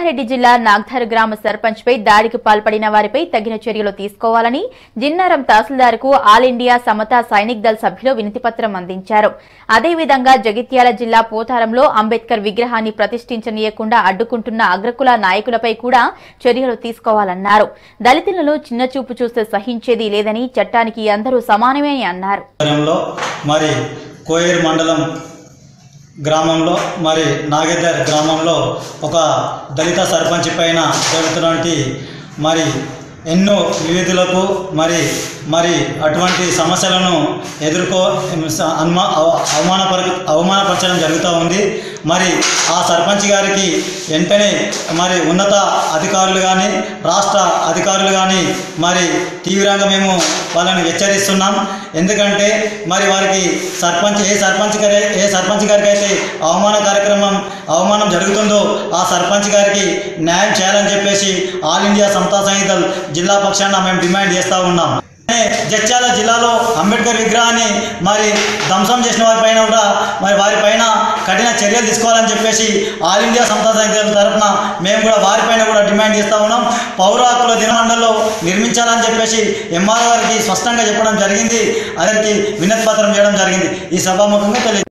రంగారెడ్డి జిల్లా నాగ్ధర్ గ్రామ సర్పంచ్ పై దాడికి పాల్పడిన వారిపై తగిన చర్యలు తీసుకోవాలని జిన్నారం తహసీల్దార్కు ఆల్ ఇండియా సమతా సైనిక్ దళ్ సభ్యులు వినతిపత్రం అందించారు అదేవిధంగా జగిత్యాల జిల్లా పోతారంలో అంబేద్కర్ విగ్రహాన్ని ప్రతిష్ఠించనీయకుండా అడ్డుకుంటున్న అగ్రకుల నాయకులపై కూడా చర్యలు తీసుకోవాలన్నారు దళితులను చిన్నచూపు చూస్తే సహించేది లేదని చట్టానికి అందరూ సమానమే అని అన్నారు ఆధ్వర్యంలో మరి కోయేరు మండలం గ్రామంలో మరి నాగేదర్ గ్రామంలో ఒక దళిత సర్పంచ్ పైన జరుగుతున్నటువంటి మరి ఎన్నో వివిధులకు మరి మరి అటువంటి సమస్యలను ఎదుర్కో అన్మా అవ- అవమానపర అవమానపరచడం జరుగుతూ ఉంది మరి ఆ సర్పంచ్ గారికి వెంటనే మరి ఉన్నత అధికారులు కానీ రాష్ట్ర అధికారులు కానీ మరి తీవ్రంగా మేము వాళ్ళని హెచ్చరిస్తున్నాం ఎందుకంటే మరి వారికి సర్పంచ్ ఏ సర్పంచ్ గారి ఏ సర్పంచ్ గారికి అయితే అవమాన కార్యక్రమం అవమానం జరుగుతుందో ఆ సర్పంచ్ గారికి న్యాయం చేయాలని చెప్పేసి ఆల్ ఇండియా సమతా సంహితల్ జిల్లా పక్షాన మేము డిమాండ్ చేస్తూ ఉన్నాం అలానే జగిత్యాల జిల్లాలో అంబేద్కర్ విగ్రహాన్ని మరి ధ్వంసం చేసిన వారి పైన కూడా మరి వారి పైన కఠిన చర్యలు తీసుకోవాలని చెప్పేసి ఆల్ ఇండియా సమతా సంఘాల తరఫున మేము కూడా వారిపైన కూడా డిమాండ్ చేస్తూ ఉన్నాం పౌర హక్కుల దినమండల్లో నిర్మించాలని చెప్పేసి ఎంఆర్ గారికి స్పష్టంగా చెప్పడం జరిగింది అతనికి వినతి పత్రం చేయడం జరిగింది ఈ సభాముఖంగా తెలియదు